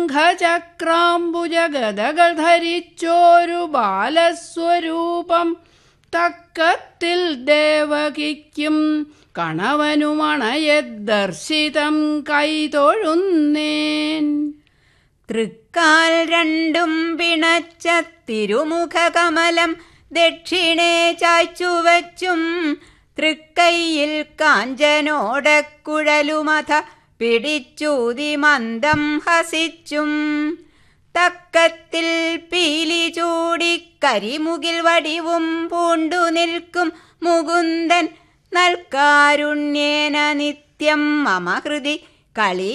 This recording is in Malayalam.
ശംഖചക്രാംബുജഗതകൾ ധരിച്ചോരു ബാലസ്വരൂപം തക്കത്തിൽ ദേവകിക്കും കണവനുമണയെ ദർശിതം കൈതൊഴുന്നേൻ തൃക്കാൽ രണ്ടും പിണച്ച തിരുമുഖകമലം ദക്ഷിണേ ചായ്ച്ചുവച്ചും തൃക്കൈയിൽ കാഞ്ചനോടക്കുഴലുമഥ പിടിച്ചൂതി മന്ദം ഹസിച്ചും തക്കത്തിൽ പീലി ചൂടി കരിമുകിൽ വടിവും പൂണ്ടു നിൽക്കും മുകുന്ദൻ നൽകാരുണ്യേന നിത്യം മമ ഹൃദി കളി